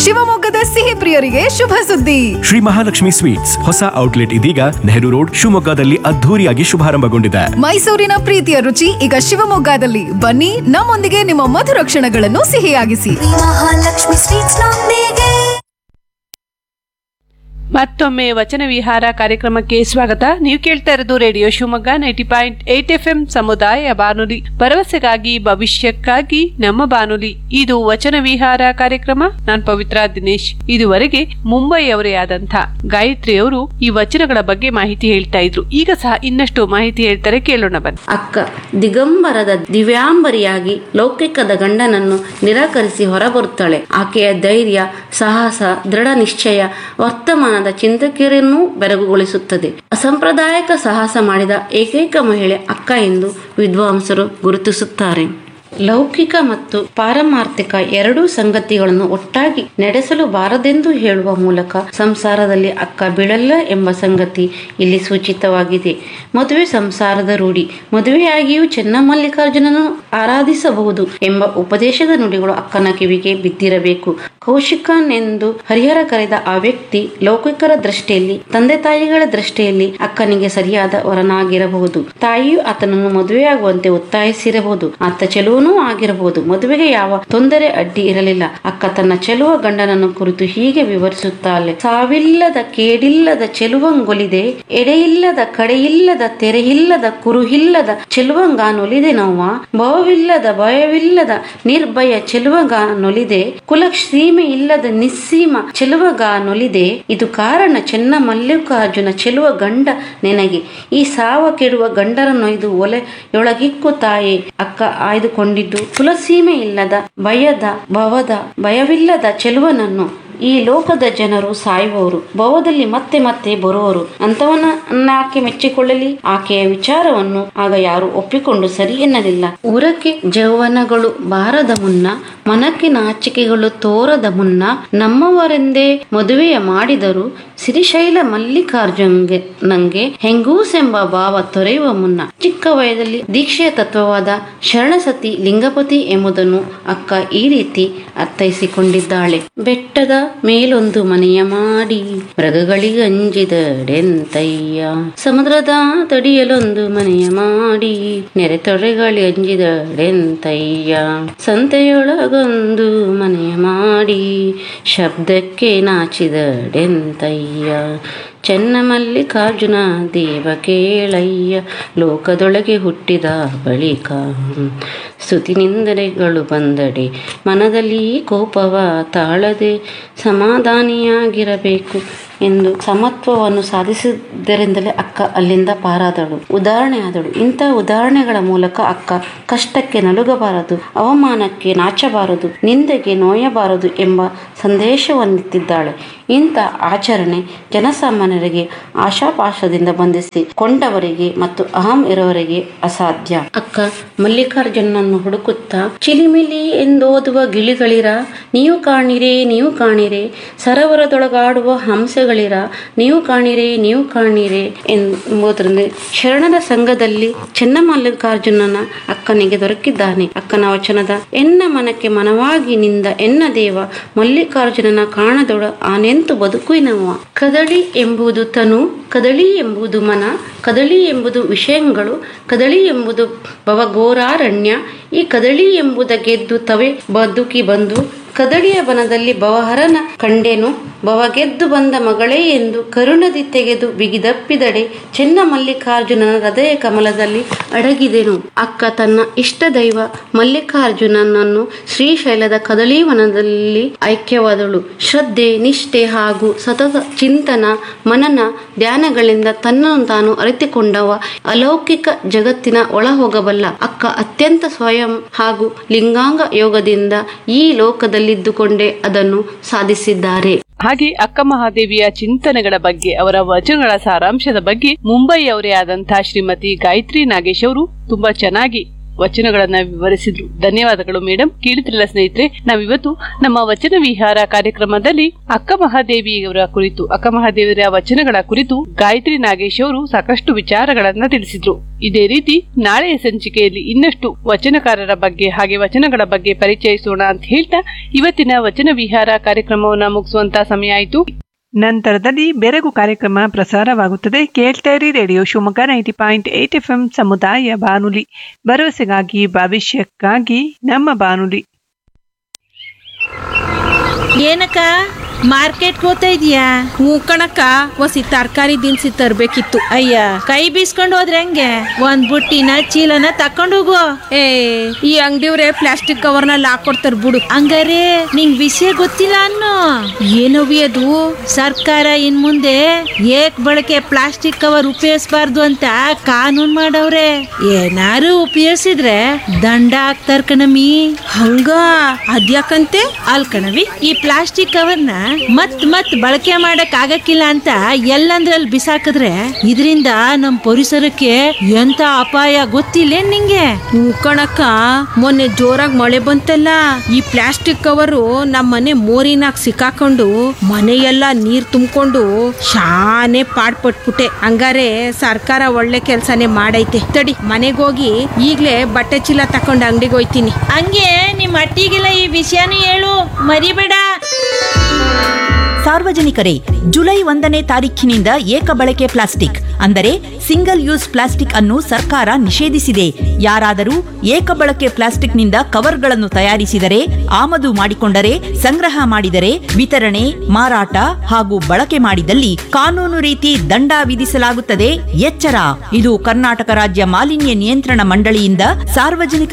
ಶಿವಮೊಗ್ಗದ ಸಿಹಿ ಪ್ರಿಯರಿಗೆ ಶುಭ ಸುದ್ದಿ ಶ್ರೀ ಮಹಾಲಕ್ಷ್ಮಿ ಸ್ವೀಟ್ಸ್ ಹೊಸ ಔಟ್ಲೆಟ್ ಇದೀಗ ನೆಹರು ರೋಡ್ ಶಿವಮೊಗ್ಗದಲ್ಲಿ ಅದ್ಧೂರಿಯಾಗಿ ಶುಭಾರಂಭಗೊಂಡಿದೆ ಮೈಸೂರಿನ ಪ್ರೀತಿಯ ರುಚಿ ಈಗ ಶಿವಮೊಗ್ಗದಲ್ಲಿ ಬನ್ನಿ ನಮ್ಮೊಂದಿಗೆ ನಿಮ್ಮ ಮಧುರ ಕ್ಷಣಗಳನ್ನು ಸಿಹಿಯಾಗಿಸಿ ಮಹಾಲಕ್ಷ್ಮಿ ಸ್ವೀಟ್ಸ್ ನೊಂದಿಗೆ ಮತ್ತೊಮ್ಮೆ ವಚನ ವಿಹಾರ ಕಾರ್ಯಕ್ರಮಕ್ಕೆ ಸ್ವಾಗತ ನೀವು ಕೇಳ್ತಾ ಇರೋದು radio Shivamogga ninety point eight F M ಸಮುದಾಯ ಬಾನುಲಿ ಭರವಸೆಗಾಗಿ ಭವಿಷ್ಯಕ್ಕಾಗಿ ನಮ್ಮ ಬಾನುಲಿ ಇದು ವಚನ ವಿಹಾರ ಕಾರ್ಯಕ್ರಮ ನಾನ್ ಪವಿತ್ರ ದಿನೇಶ್ ಇದುವರೆಗೆ ಮುಂಬೈಯವರೇ ಆದಂಥ ಗಾಯತ್ರಿ ಅವರು ಈ ವಚನಗಳ ಬಗ್ಗೆ ಮಾಹಿತಿ ಹೇಳ್ತಾ ಇದ್ರು ಈಗ ಸಹ ಇನ್ನಷ್ಟು ಮಾಹಿತಿ ಹೇಳ್ತಾರೆ ಕೇಳೋಣ ಬನ್ನಿ ಅಕ್ಕ ದಿಗಂಬರದ ದಿವ್ಯಾಂಬರಿಯಾಗಿ ಲೌಕಿಕದ ಗಂಡನನ್ನು ನಿರಾಕರಿಸಿ ಹೊರಬರುತ್ತಾಳೆ ಆಕೆಯ ಧೈರ್ಯ ಸಾಹಸ ದೃಢ ನಿಶ್ಚಯ ವರ್ತಮಾನದ ಚಿಂತಕಿಯರನ್ನೂ ಬೆರಗುಗೊಳಿಸುತ್ತದೆ ಅಸಂಪ್ರದಾಯಕ ಸಾಹಸ ಮಾಡಿದ ಏಕೈಕ ಮಹಿಳೆ ಅಕ್ಕ ಎಂದು ವಿದ್ವಾಂಸರು ಗುರುತಿಸುತ್ತಾರೆ ಲೌಕಿಕ ಮತ್ತು ಪಾರಮಾರ್ಥಿಕ ಎರಡೂ ಸಂಗತಿಗಳನ್ನು ಒಟ್ಟಾಗಿ ನಡೆಸಲು ಬಾರದೆಂದು ಹೇಳುವ ಮೂಲಕ ಸಂಸಾರದಲ್ಲಿ ಅಕ್ಕ ಬೀಳಲ್ಲ ಎಂಬ ಸಂಗತಿ ಇಲ್ಲಿ ಸೂಚಿತವಾಗಿದೆ ಮದುವೆ ಸಂಸಾರದ ರೂಢಿ ಮದುವೆಯಾಗಿಯೂ ಚೆನ್ನಮಲ್ಲಿಕಾರ್ಜುನನು ಆರಾಧಿಸಬಹುದು ಎಂಬ ಉಪದೇಶದ ನುಡಿಗಳು ಅಕ್ಕನ ಕಿವಿಗೆ ಬಿದ್ದಿರಬೇಕು ಕೌಶಿಕನ್ ಎಂದು ಹರಿಹರ ಕರೆದ ಆ ವ್ಯಕ್ತಿ ಲೌಕಿಕರ ದೃಷ್ಟಿಯಲ್ಲಿ ತಂದೆ ತಾಯಿಗಳ ದೃಷ್ಟಿಯಲ್ಲಿ ಅಕ್ಕನಿಗೆ ಸರಿಯಾದ ವರನಾಗಿರಬಹುದು ತಾಯಿಯು ಆತನನ್ನು ಮದುವೆಯಾಗುವಂತೆ ಒತ್ತಾಯಿಸಿರಬಹುದು ಆತ ಚೆಲುವನೂ ಆಗಿರಬಹುದು ಮದುವೆಗೆ ಯಾವ ತೊಂದರೆ ಅಡ್ಡಿ ಇರಲಿಲ್ಲ ಅಕ್ಕ ತನ್ನ ಚೆಲುವ ಗಂಡನನ್ನು ಕುರಿತು ಹೀಗೆ ವಿವರಿಸುತ್ತಾಳೆ ಸಾವಿಲ್ಲದ ಕೇಡಿಲ್ಲದ ಚೆಲುವಂಗೊಲಿದೆ ಎಡೆಯಿಲ್ಲದ ಕಡೆಯಿಲ್ಲದ ತೆರೆಯಿಲ್ಲದ ಕುರುಹಿಲ್ಲದ ಚೆಲುವಂಗಾನೊಲಿದೆ ನೋವ ಭವವಿಲ್ಲದ ಭಯವಿಲ್ಲದ ನಿರ್ಭಯ ಚೆಲುವಗಾನೊಲಿದೆ ಕುಲ ಸೀಮೆ ಇಲ್ಲದ ನಿಸ್ಸೀಮ ಚೆಲುವಗಾನೊಲಿದೆ ಇದು ಕಾರಣ ಚೆನ್ನ ಮಲ್ಲಿಕಾರ್ಜುನ ಚೆಲುವ ಗಂಡ ನೆನಗೆ ಈ ಸಾವ ಕೆಡುವ ಗಂಡರನ್ನೊಯ್ದು ಒಲೆಯೊಳಗಿಕ್ಕು ತಾಯೇ ಅಕ್ಕ ಆಯ್ದುಕೊಂಡಿದ್ದು ಕುಲಸೀಮೆ ಇಲ್ಲದ ಭಯದ ಭವದ ಭಯವಿಲ್ಲದ ಚೆಲುವನನ್ನು ಈ ಲೋಕದ ಜನರು ಸಾಯುವವರು ಭವದಲ್ಲಿ ಮತ್ತೆ ಮತ್ತೆ ಬರುವರು ಅಂತವನ್ನ ಆಕೆ ಮೆಚ್ಚಿಕೊಳ್ಳಲಿ ಆಕೆಯ ವಿಚಾರವನ್ನು ಆಗ ಯಾರು ಒಪ್ಪಿಕೊಂಡು ಸರಿ ಎನ್ನಲಿಲ್ಲ ಊರಕ್ಕೆ ಜೌವನಗಳು ಬಾರದ ಮುನ್ನ ಮನಕ್ಕೆ ನಾಚಿಕೆಗಳು ತೋರದ ಮುನ್ನ ನಮ್ಮವರೆಂದೇ ಮದುವೆಯ ಮಾಡಿದರು ಸಿರಿಶೈಲ ಮಲ್ಲಿಕಾರ್ಜುನ್ಗೆ ನಂಗೆ ಹೆಂಗೂಸೆಂಬ ಭಾವ ತೊರೆಯುವ ಮುನ್ನ ಚಿಕ್ಕ ವಯದಲ್ಲಿ ದೀಕ್ಷೆಯ ತತ್ವವಾದ ಶರಣಸತಿ ಲಿಂಗಪತಿ ಎಂಬುದನ್ನು ಅಕ್ಕ ಈ ರೀತಿ ಅರ್ಥೈಸಿಕೊಂಡಿದ್ದಾಳೆ ಬೆಟ್ಟದ ಮೇಲೊಂದು ಮನೆಯ ಮಾಡಿ ಮೃಗಗಳಿಗಂಜಿದಡೆಂತಯ್ಯ ಸಮುದ್ರದ ತಡಿಯಲೊಂದು ಮನೆಯ ಮಾಡಿ ನೆರೆತೊರೆಗಳಿಗಂಜಿದಡೆಂತಯ್ಯ ಸಂತೆಯೊಳಗೊಂದು ಮನೆಯ ಮಾಡಿ ಶಬ್ದಕ್ಕೆ ನಾಚಿದಡೆಂತಯ್ಯ ಚೆನ್ನ ಮಲ್ಲಿಕಾರ್ಜುನ ದೇವ ಕೇಳಯ್ಯ ಲೋಕದೊಳಗೆ ಹುಟ್ಟಿದ ಬಳಿಕ ಸ್ತುತಿ ನಿಂದನೆಗಳು ಬಂದಡೆ ಮನದಲ್ಲಿ ಕೋಪವ ತಾಳದೆ ಸಮಾಧಾನಿಯಾಗಿರಬೇಕು ಎಂದು ಸಮತ್ವವನ್ನು ಸಾಧಿಸಿದ್ದರಿಂದಲೇ ಅಕ್ಕ ಅಲ್ಲಿಂದ ಪಾರಾದಳು ಉದಾಹರಣೆ ಆದಳು ಇಂಥ ಉದಾಹರಣೆಗಳ ಮೂಲಕ ಅಕ್ಕ ಕಷ್ಟಕ್ಕೆ ನಲುಗಬಾರದು ಅವಮಾನಕ್ಕೆ ನಾಚಬಾರದು ನಿಂದೆಗೆ ನೋಯಬಾರದು ಎಂಬ ಸಂದೇಶವನ್ನಿತ್ತಿದ್ದಾಳೆ ಇಂಥ ಆಚರಣೆ ಜನಸಾಮಾನ್ಯರಿಗೆ ಆಶಾಪಾಶದಿಂದ ಬಂಧಿಸಿ ಕೊಂಡವರಿಗೆ ಮತ್ತು ಅಹಂ ಇರುವವರಿಗೆ ಅಸಾಧ್ಯ ಅಕ್ಕ ಮಲ್ಲಿಕಾರ್ಜುನನ್ನು ಹುಡುಕುತ್ತಾ ಚಿಲಿಮಿಲಿ ಎಂದೋದುವ ಗಿಳಿಗಳಿರ ನೀವು ಕಾಣಿರೆ ನೀವು ಕಾಣಿರೆ ಸರೋವರದೊಳಗಾಡುವ ಹಂಸಗಳಿರ ನೀವು ಕಾಣಿರೆ ನೀವು ಕಾಣಿರೆ ಎಂಬುದರಲ್ಲಿ ಶರಣರ ಸಂಘದಲ್ಲಿ ಚೆನ್ನಮಲ್ಲಿಕಾರ್ಜುನನ ಅಕ್ಕನಿಗೆ ದೊರಕಿದ್ದಾನೆ ಅಕ್ಕನ ವಚನದ ಎನ್ನ ಮನಕ್ಕೆ ಮನವಾಗಿ ನಿಂದ ಎನ್ನ ದೇವ ಮಲ್ಲಿಕಾರ್ಜುನನ ಕಾಣದೊಡ ಆನೆಂತು ಬದುಕುವಿನವ ಕದಳಿ ಎಂಬುದು ತನು ಕದಳಿ ಎಂಬುದು ಮನ ಕದಳಿ ಎಂಬುದು ವಿಷಯಗಳು ಕದಳಿ ಎಂಬುದು ಭವಘೋರಾರಣ್ಯ ಈ ಕದಳಿ ಎಂಬುದ ಗೆದ್ದು ತವೆ ಬದುಕಿ ಬಂದು ಕದಳಿಯ ಬನದಲ್ಲಿ ಭವಹರನ ಕಂಡೆನು ಭವಗೆದ್ದು ಬಂದ ಮಗಳೇ ಎಂದು ಕರುಣದಿ ತೆಗೆದು ಬಿಗಿದಪ್ಪಿದಡೆ ಚೆನ್ನ ಮಲ್ಲಿಕಾರ್ಜುನನ ಹೃದಯ ಕಮಲದಲ್ಲಿ ಅಡಗಿದೆನು ಅಕ್ಕ ತನ್ನ ಇಷ್ಟ ದೈವ ಮಲ್ಲಿಕಾರ್ಜುನನನ್ನು ಶ್ರೀಶೈಲದ ಕದಳೀವನದಲ್ಲಿ ಐಕ್ಯವಾದಳು ಶ್ರದ್ಧೆ ನಿಷ್ಠೆ ಹಾಗೂ ಸತತ ಚಿಂತನ ಮನನ ಧ್ಯಾನಗಳಿಂದ ತನ್ನನ್ನು ತಾನು ಅರಿತುಕೊಂಡವ ಅಲೌಕಿಕ ಜಗತ್ತಿನ ಒಳ ಹೋಗಬಲ್ಲ ಅಕ್ಕ ಅತ್ಯಂತ ಸ್ವಯಂ ಹಾಗೂ ಲಿಂಗಾಂಗ ಯೋಗದಿಂದ ಈ ಲೋಕದಲ್ಲಿದ್ದುಕೊಂಡೇ ಅದನ್ನು ಸಾಧಿಸಿದ್ದಾರೆ ಹಾಗೆ ಅಕ್ಕ ಮಹಾದೇವಿಯ ಚಿಂತನೆಗಳ ಬಗ್ಗೆ ಅವರ ವಚನಗಳ ಸಾರಾಂಶದ ಬಗ್ಗೆ ಮುಂಬೈಯವರೇ ಆದಂತಹ ಶ್ರೀಮತಿ ಗಾಯತ್ರಿ ನಾಗೇಶ್ ಅವರು ತುಂಬಾ ಚೆನ್ನಾಗಿ ವಚನಗಳನ್ನ ವಿವರಿಸಿದ್ರು ಧನ್ಯವಾದಗಳು ಮೇಡಮ್ ಕೇಳಿದ್ರಲ್ಲ ಸ್ನೇಹಿತರೆ ನಾವಿವತ್ತು ನಮ್ಮ ವಚನ ವಿಹಾರ ಕಾರ್ಯಕ್ರಮದಲ್ಲಿ ಅಕ್ಕ ಮಹಾದೇವಿಯವರ ಕುರಿತು ಅಕ್ಕ ಮಹಾದೇವಿಯರ ವಚನಗಳ ಕುರಿತು ಗಾಯತ್ರಿ ನಾಗೇಶ್ ಅವರು ಸಾಕಷ್ಟು ವಿಚಾರಗಳನ್ನ ತಿಳಿಸಿದ್ರು ಇದೇ ರೀತಿ ನಾಳೆಯ ಸಂಚಿಕೆಯಲ್ಲಿ ಇನ್ನಷ್ಟು ವಚನಕಾರರ ಬಗ್ಗೆ ಹಾಗೆ ವಚನಗಳ ಬಗ್ಗೆ ಪರಿಚಯಿಸೋಣ ಅಂತ ಹೇಳ್ತಾ ಇವತ್ತಿನ ವಚನ ವಿಹಾರ ಕಾರ್ಯಕ್ರಮವನ್ನ ಮುಗಿಸುವಂತ ಸಮಯ ಆಯಿತು ನಂತರದಲ್ಲಿ ಬೆರಗು ಕಾರ್ಯಕ್ರಮ ಪ್ರಸಾರವಾಗುತ್ತದೆ ಕೇಳ್ತಾರಿ radio Shivamogga ninety point eight F M ಸಮುದಾಯ ಬಾನುಲಿ ಭರವಸೆಗಾಗಿ ಭವಿಷ್ಯಕ್ಕಾಗಿ ನಮ್ಮ ಬಾನುಲಿ ಏನಕ್ಕ ಮಾರ್ಕೆಟ್ ಹೋಗ್ತಾ ಇದೀಯಾ ಹ್ಞೂ ಕಣಕ್ಕ ಒಸಿ ತರಕಾರಿ ದಿನಸಿ ತರ್ಬೇಕಿತ್ತು ಅಯ್ಯ ಕೈ ಬೀಸ್ಕೊಂಡು ಹೋದ್ರೆ ಹೆಂಗೆ ಒಂದ್ ಬುಟ್ಟಿನ ಚೀಲನ ತಕೊಂಡು ಹೋಗು ಏ ಈ ಅಂಗಡಿಯವ್ರೆ ಪ್ಲಾಸ್ಟಿಕ್ ಕವರ್ನಲ್ಲಿ ಹಾಕೊಡ್ತಾರ ಬಿಡು ಹಂಗಾರೆ ನಿಂಗ್ ವಿಷಯ ಗೊತ್ತಿಲ್ಲ ಅನ್ನೋ ಏನವಿ ಅದು ಸರ್ಕಾರ ಇನ್ ಮುಂದೆ ಏಕ್ ಬಳಕೆ ಪ್ಲಾಸ್ಟಿಕ್ ಕವರ್ ಉಪಯೋಗಿಸಬಾರ್ದು ಅಂತ ಕಾನೂನ್ ಮಾಡವ್ರೆ ಏನಾರು ಉಪಯೋಗಿಸಿದ್ರೆ ದಂಡ ಹಾಕ್ತಾರ ಕಣಮಿ ಹಂಗ ಅದ್ಯಾಕಂತೆ ಅಲ್ ಕಣವಿ ಈ ಪ್ಲಾಸ್ಟಿಕ್ ಕವರ್ನ ಮತ್ ಮತ್ ಬಳಕೆ ಮಾಡಕ್ ಆಗಕ್ಕಿಲ್ಲ ಅಂತ ಎಲ್ಲಂದ್ರಲ್ಲಿ ಬಿಸಾಕಿದ್ರೆ ಇದರಿಂದ ನಮ್ ಪರಿಸರಕ್ಕೆ ಎಂತ ಅಪಾಯ ಗೊತ್ತಿಲ್ಲ ನಿಂಗೆ ಹ್ಞೂ ಕಣಕ್ಕ ಮೊನ್ನೆ ಜೋರಾಗಿ ಮಳೆ ಬಂತಲ್ಲ ಈ ಪ್ಲಾಸ್ಟಿಕ್ ಕವರು ನಮ್ಮ ಮನೆ ಮೋರಿನಾಗ ಸಿಕ್ಕಾಕೊಂಡು ಮನೆಯೆಲ್ಲ ನೀರ್ ತುಂಬಿಕೊಂಡು ಶಾನೆ ಪಾಡ್ಪಟ್ಬಿಟ್ಟೆ ಹಂಗಾರೆ ಸರ್ಕಾರ ಒಳ್ಳೆ ಕೆಲ್ಸನೇ ಮಾಡೈತೆ ತಡಿ ಮನೆಗೋಗಿ ಈಗ್ಲೇ ಬಟ್ಟೆ ಚೀಲ ತಕೊಂಡು ಅಂಗಡಿಗೆ ಹೋಯ್ತೀನಿ ಹಂಗೆ ನಿಮ್ ಅಟ್ಟಿಗೆಲ್ಲ ಈ ವಿಷಯನೂ ಹೇಳು ಮರಿಬೇಡ ಸಾರ್ವಜನಿಕರೇ ಜುಲೈ ಒಂದನೇ ತಾರೀಖಿನಿಂದ ಏಕ ಬಳಕೆ ಪ್ಲಾಸ್ಟಿಕ್ ಅಂದರೆ ಸಿಂಗಲ್ ಯೂಸ್ ಪ್ಲಾಸ್ಟಿಕ್ ಅನ್ನು ಸರ್ಕಾರ ನಿಷೇಧಿಸಿದೆ ಯಾರಾದರೂ ಏಕ ಬಳಕೆ ಪ್ಲಾಸ್ಟಿಕ್ನಿಂದ ಕವರ್ಗಳನ್ನು ತಯಾರಿಸಿದರೆ ಆಮದು ಮಾಡಿಕೊಂಡರೆ ಸಂಗ್ರಹ ಮಾಡಿದರೆ ವಿತರಣೆ ಮಾರಾಟ ಹಾಗೂ ಬಳಕೆ ಮಾಡಿದಲ್ಲಿ ಕಾನೂನು ರೀತಿ ದಂಡ ವಿಧಿಸಲಾಗುತ್ತದೆ ಎಚ್ಚರ ಇದು ಕರ್ನಾಟಕ ರಾಜ್ಯ ಮಾಲಿನ್ಯ ನಿಯಂತ್ರಣ ಮಂಡಳಿಯಿಂದ ಸಾರ್ವಜನಿಕ